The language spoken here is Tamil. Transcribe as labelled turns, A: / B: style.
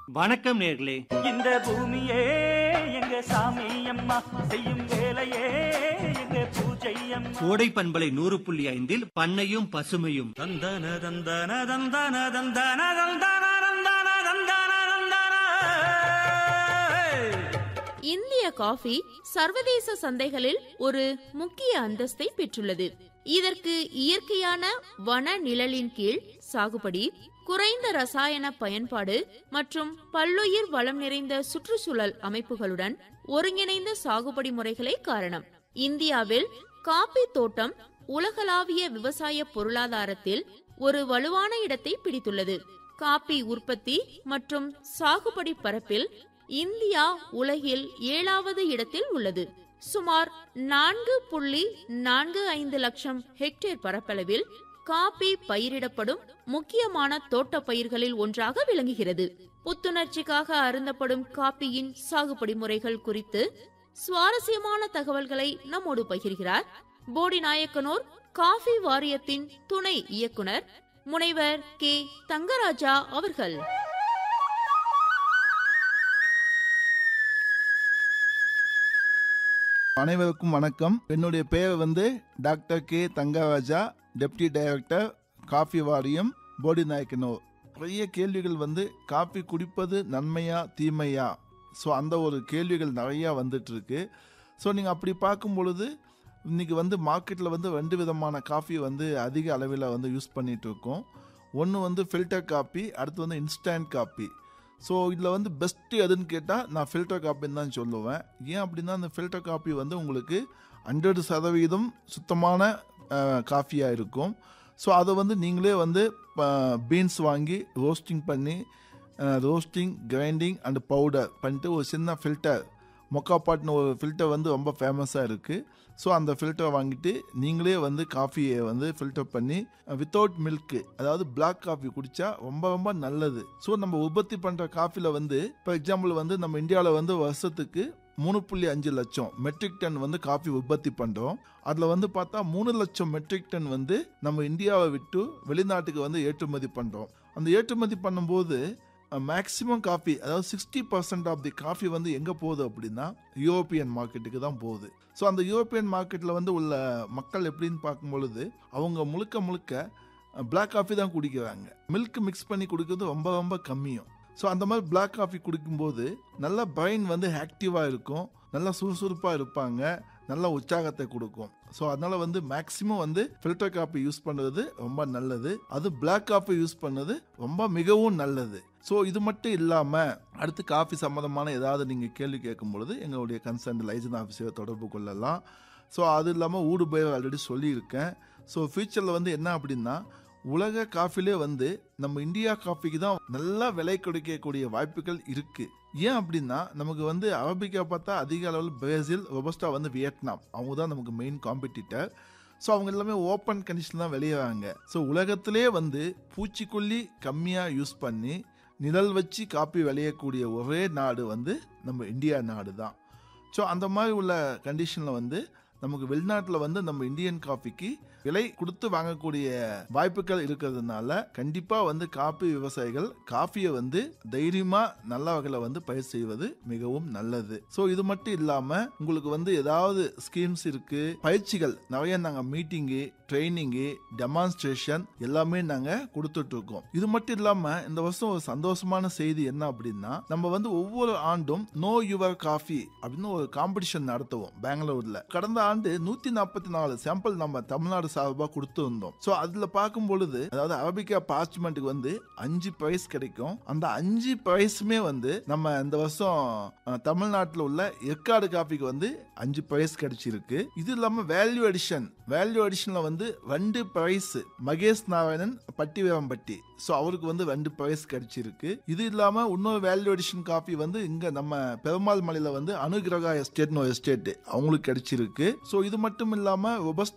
A: வணக்கம் நேர்களே
B: இந்த பூமியே எங்க சாமி அம்மா செய்யும் வேலையே எங்க பூஜை அம்மா
A: கோடை பண்பலை நூறு புள்ளி ஐந்தில் பண்ணையும் பசுமையும்
B: தந்தன தந்தன தந்தன தந்தன தந்தன தந்தன தந்தன தந்தன
C: இந்திய காஃபி சர்வதேச சந்தைகளில் ஒரு முக்கிய அந்தஸ்தை பெற்றுள்ளது இதற்கு இயற்கையான வன நிழலின் கீழ் சாகுபடி குறைந்த ரசாயன பயன்பாடு மற்றும் பல்லுயிர் வளம் நிறைந்த சுற்றுச்சூழல் அமைப்புகளுடன் ஒருங்கிணைந்த சாகுபடி முறைகளே காரணம் இந்தியாவில் காபி தோட்டம் உலகளாவிய விவசாய பொருளாதாரத்தில் ஒரு வலுவான இடத்தை பிடித்துள்ளது காபி உற்பத்தி மற்றும் சாகுபடி பரப்பில் இந்தியா உலகில் ஏழாவது இடத்தில் உள்ளது சுமார் நான்கு புள்ளி நான்கு ஐந்து லட்சம் ஹெக்டேர் பரப்பளவில் காபி பயிரிடப்படும் முக்கியமான தோட்ட பயிர்களில் ஒன்றாக விளங்குகிறது புத்துணர்ச்சிக்காக அருந்தப்படும் காபியின் சாகுபடி முறைகள் குறித்து சுவாரஸ்யமான தகவல்களை நம்மோடு பகிர்கிறார் போடி நாயக்கனூர் காஃபி வாரியத்தின் துணை இயக்குனர் முனைவர் கே தங்கராஜா அவர்கள்
D: அனைவருக்கும் வணக்கம் என்னுடைய பெயர் வந்து doctor K Thangaraja deputy director coffee வாரியம் போடி நாயக்கனூர் நிறைய கேள்விகள் வந்து காஃபி குடிப்பது நன்மையா தீமையா ஸோ அந்த ஒரு கேள்விகள் நிறையா வந்துட்டு இருக்கு ஸோ நீங்கள் அப்படி பார்க்கும் பொழுது இன்னைக்கு வந்து மார்க்கெட்டில் வந்து ரெண்டு விதமான காஃபி வந்து அதிக அளவில் வந்து யூஸ் பண்ணிட்டு இருக்கோம் ஒன்று வந்து ஃபில்டர் காப்பி அடுத்து வந்து இன்ஸ்டன்ட் காப்பி ஸோ இதில் வந்து பெஸ்ட்டு எதுன்னு கேட்டால் நான் ஃபில்டர் காப்பின்னு தான் சொல்லுவேன் ஏன் அப்படின்னா அந்த ஃபில்டர் காப்பி வந்து உங்களுக்கு ஹண்ட்ரட் சதவீதம் சுத்தமான காஃபியாக இருக்கும் ஸோ அதை வந்து நீங்களே வந்து பீன்ஸ் வாங்கி ரோஸ்டிங் பண்ணி ரோஸ்டிங் கிரைண்டிங் அண்ட் பவுடர் பண்ணிட்டு ஒரு சின்ன ஃபில்டர் மொக்காப்பாட்னு ஒரு ஃபில்டர் வந்து ரொம்ப ஃபேமஸாக இருக்குது ஸோ அந்த ஃபில்டரை வாங்கிட்டு நீங்களே வந்து காஃபியை வந்து ஃபில்டர் பண்ணி வித்தவுட் மில்க்கு அதாவது பிளாக் காஃபி குடித்தா ரொம்ப ரொம்ப நல்லது ஸோ நம்ம உற்பத்தி பண்ணுற காஃபியில் வந்து ஃபார் எக்ஸாம்பிள் வந்து நம்ம இந்தியாவில் வந்து வருஷத்துக்கு மூணு புள்ளி அஞ்சு லட்சம் மெட்ரிக் டன் வந்து காஃபி உற்பத்தி பண்ணுறோம் அதில் வந்து பார்த்தா மூணு லட்சம் மெட்ரிக் டன் வந்து நம்ம இந்தியாவை விட்டு வெளிநாட்டுக்கு வந்து ஏற்றுமதி பண்ணுறோம் அந்த ஏற்றுமதி பண்ணும்போது மேக்ஸிமம் காஃபி அதாவது sixty percent of the coffee வந்து எங்கே போகுது அப்படின்னா யூரோப்பியன் மார்க்கெட்டுக்கு தான் போகுது ஸோ அந்த யூரோப்பியன் மார்க்கெட்டில் வந்து உள்ள மக்கள் எப்படின்னு பார்க்கும் பொழுது அவங்க முழுக்க முழுக்க பிளாக் காஃபி தான் குடிக்கிறாங்க மில்க் மிக்ஸ் பண்ணி குடிக்கிறது ரொம்ப ரொம்ப கம்மியும் ஸோ அந்த மாதிரி பிளாக் காஃபி குடிக்கும்போது நல்ல பிரைன் வந்து ஆக்டிவாக இருக்கும் நல்லா சுறுசுறுப்பாக இருப்பாங்க நல்ல உற்சாகத்தை கொடுக்கும் ஸோ அதனால வந்து மேக்ஸிமம் வந்து ஃபில்டர் காஃபி யூஸ் பண்ணுறது ரொம்ப நல்லது அது பிளாக் காஃபி யூஸ் பண்ணது ரொம்ப மிகவும் நல்லது ஸோ இது மட்டும் இல்லாமல் அடுத்து காஃபி சம்மந்தமான ஏதாவது நீங்கள் கேள்வி கேட்கும் பொழுது எங்களுடைய கன்சர்ன் லைசன் ஆஃபீஸரை தொடர்பு கொள்ளலாம் ஸோ அது இல்லாமல் ஊடு பயிர் ஆல்ரெடி சொல்லியிருக்கேன் ஸோ ஃபியூச்சரில் வந்து என்ன அப்படின்னா உலக காஃபிலே வந்து நம்ம இந்தியா காஃபிக்கு தான் நல்லா விலை கிடைக்கக்கூடிய வாய்ப்புகள் இருக்கு ஏன் அப்படின்னா நமக்கு வந்து அரபிக்கா பார்த்தா அதிக அளவில் பிரேசில் ரொபஸ்டா வந்து வியட்நாம் அவங்க தான் நமக்கு மெயின் காம்படிட்டர் ஸோ அவங்க எல்லாமே ஓப்பன் கண்டிஷன் தான் வெளியேறாங்க ஸோ உலகத்திலே வந்து பூச்சிக்கொல்லி கம்மியாக யூஸ் பண்ணி நிழல் வச்சு காப்பி விளையக்கூடிய ஒரே நாடு வந்து நம்ம இந்தியா நாடு தான் ஸோ அந்த மாதிரி உள்ள கண்டிஷனில் வந்து நமக்கு வெளிநாட்டில் வந்து நம்ம இந்தியன் காஃபிக்கு விலை கொடுத்து வாங்கக்கூடிய வாய்ப்புகள் இருக்கிறதுனால கண்டிப்பாக வந்து காப்பி விவசாயிகள் காஃபியை வந்து தைரியமாக நல்ல வகையில் வந்து பயிர் செய்வது மிகவும் நல்லது ஸோ இது மட்டும் இல்லாமல் உங்களுக்கு வந்து ஏதாவது ஸ்கீம்ஸ் இருக்கு பயிற்சிகள் நிறைய நாங்கள் மீட்டிங்கு ட்ரைனிங்கு டெமான்ஸ்ட்ரேஷன் எல்லாமே நாங்கள் கொடுத்துட்டு இருக்கோம் இது மட்டும் இல்லாமல் இந்த வருஷம் ஒரு சந்தோஷமான செய்தி என்ன அப்படின்னா நம்ம வந்து ஒவ்வொரு ஆண்டும் நோ யுவர் காஃபி அப்படின்னு ஒரு காம்படிஷன் நடத்துவோம் பெங்களூர்ல கடந்த ஆண்டு நூத்தி நாற்பத்தி நாலு சாம்பிள் நம்ம தமிழ்நாடு சார்பாக கொடுத்து வந்தோம் ஸோ அதுல பார்க்கும் பொழுது அதாவது அரபிக்கா பார்ச்மெண்ட்டுக்கு வந்து அஞ்சு பிரைஸ் கிடைக்கும் அந்த அஞ்சு பிரைஸுமே வந்து நம்ம இந்த வருஷம் அஹ், தமிழ்நாட்டில் உள்ள எற்காடு காஃபிக்கு வந்து அஞ்சு பிரைஸ் கிடைச்சிருக்கு இது இல்லாம வேல்யூ அடிஷன் வேல்யூ அடிஷன்ல வந்து ரெண்டு பிரைஸ் மகேஷ் நாராயணன் பட்டிவேரம்பட்டி ஸோ அவருக்கு வந்து ரெண்டு பிரைஸ் கிடைச்சிருக்கு இது இல்லாம இன்னொரு வேல்யூ அடிஷன் காஃபி வந்து இங்க நம்ம பெருமாள் மலையில வந்து அனுகிரகா எஸ்டேட்னு ஒரு எஸ்டேட் அவங்களுக்கு கிடைச்சிருக்கு ஸோ இது மட்டும் இல்லாம ரொபஸ்டா